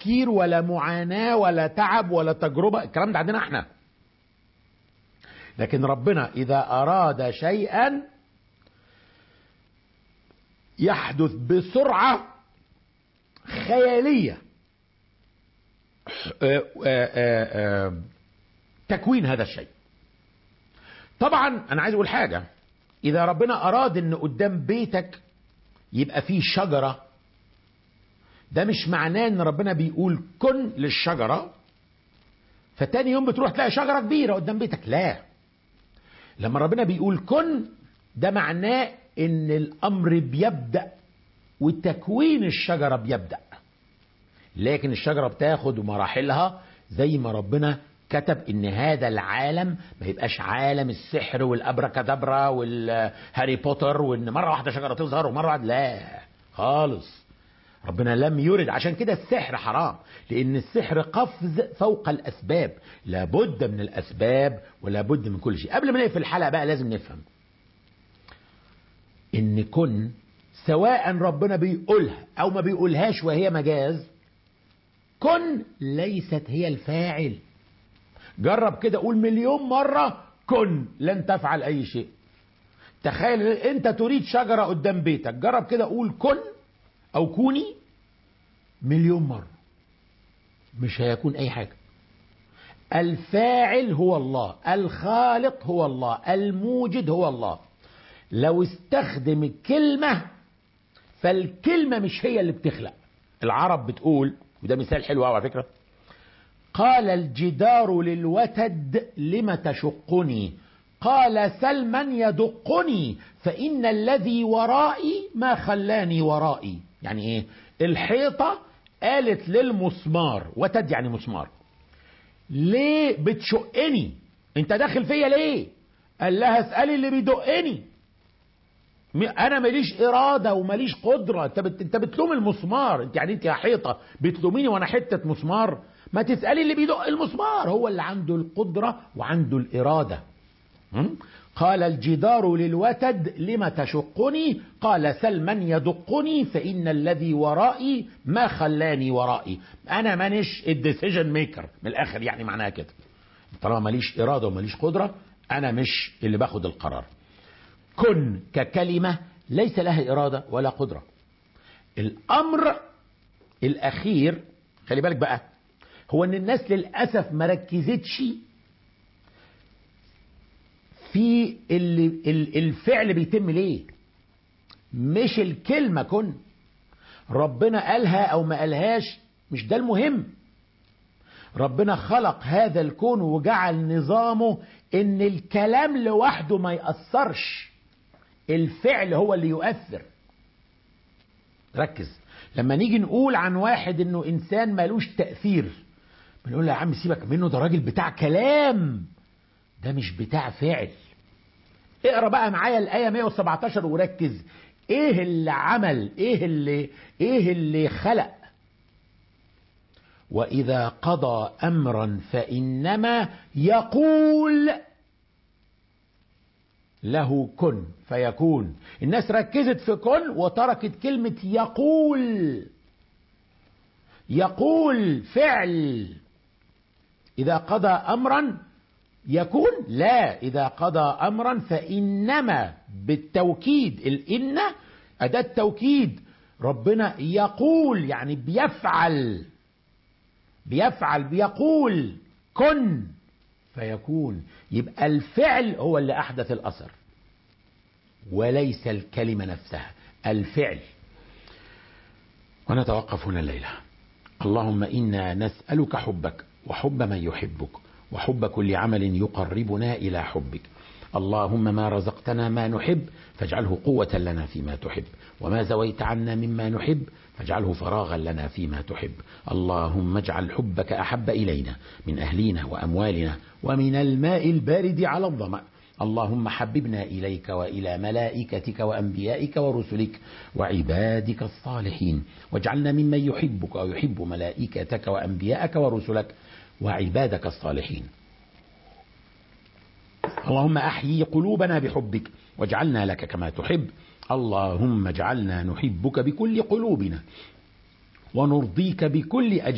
تفكير ولا معاناة ولا تعب ولا تجربة الكلام ده عندنا احنا لكن ربنا إذا أراد شيئا يحدث بسرعة خيالية آه، آه، آه، تكوين هذا الشيء طبعا أنا عايز أقول حاجة إذا ربنا أراد أن قدام بيتك يبقى فيه شجرة ده مش معناه ان ربنا بيقول كن للشجرة فتاني يوم بتروح تلاقي شجرة كبيرة قدام بيتك لا لما ربنا بيقول كن ده معناه ان الامر بيبدأ وتكوين الشجرة بيبدأ لكن الشجرة بتاخد مراحلها زي ما ربنا كتب ان هذا العالم ما يبقاش عالم السحر والابركادابرا والهاري بوتر وان مره واحده شجره تظهر ومره واحده لا خالص ربنا لم يرد عشان كده السحر حرام لان السحر قفز فوق الاسباب لابد من الاسباب ولا بد من كل شيء قبل ما نقفل الحلقه بقى لازم نفهم ان كن سواء ربنا بيقولها او ما بيقولهاش وهي مجاز كن ليست هي الفاعل جرب كده قول مليون مرة كن لن تفعل أي شيء تخيل أنت تريد شجرة قدام بيتك جرب كده قول كن أو كوني مليون مرة مش هيكون أي حاجة الفاعل هو الله الخالق هو الله الموجد هو الله لو استخدم الكلمة فالكلمة مش هي اللي بتخلق العرب بتقول وده مثال حلو قوي على فكره قال الجدار للوتد لم تشقني قال سل من يدقني فإن الذي ورائي ما خلاني ورائي يعني ايه الحيطة قالت للمسمار وتد يعني مسمار ليه بتشقني انت داخل فيا ليه قال لها اسألي اللي بيدقني انا ماليش اراده وماليش قدره انت بت... انت بتلوم المسمار انت يعني انت يا حيطه بتلوميني وانا حته مسمار ما تسالي اللي بيدق المسمار هو اللي عنده القدره وعنده الاراده م? قال الجدار للوتد لم تشقني قال سل من يدقني فان الذي ورائي ما خلاني ورائي انا مانيش الديسيجن ميكر من الاخر يعني معناها كده طالما ماليش اراده وماليش قدره انا مش اللي باخد القرار كن ككلمة ليس لها إرادة ولا قدرة الأمر الأخير خلي بالك بقى هو أن الناس للأسف ما ركزتش في اللي الفعل بيتم ليه مش الكلمة كن ربنا قالها أو ما قالهاش مش ده المهم ربنا خلق هذا الكون وجعل نظامه ان الكلام لوحده ما يأثرش الفعل هو اللي يؤثر ركز لما نيجي نقول عن واحد انه انسان مالوش تأثير بنقول له يا عم سيبك منه ده راجل بتاع كلام ده مش بتاع فعل اقرا بقى معايا الآية 117 وركز ايه اللي عمل ايه اللي ايه اللي خلق وإذا قضى أمرا فإنما يقول له كن فيكون الناس ركزت في كن وتركت كلمة يقول يقول فعل إذا قضى أمرا يكون لا إذا قضى أمرا فإنما بالتوكيد الإن أداة توكيد ربنا يقول يعني بيفعل بيفعل بيقول كن فيكون يبقى الفعل هو اللي أحدث الأثر وليس الكلمة نفسها الفعل ونتوقف هنا الليلة اللهم إنا نسألك حبك وحب من يحبك وحب كل عمل يقربنا إلى حبك اللهم ما رزقتنا ما نحب فاجعله قوة لنا فيما تحب وما زويت عنا مما نحب فاجعله فراغا لنا فيما تحب اللهم اجعل حبك أحب إلينا من أهلنا وأموالنا ومن الماء البارد على الظمأ اللهم حببنا إليك وإلى ملائكتك وأنبيائك ورسلك وعبادك الصالحين واجعلنا ممن يحبك ويحب ملائكتك وأنبيائك ورسلك وعبادك الصالحين اللهم أحيي قلوبنا بحبك واجعلنا لك كما تحب اللهم اجعلنا نحبك بكل قلوبنا ونرضيك بكل أجل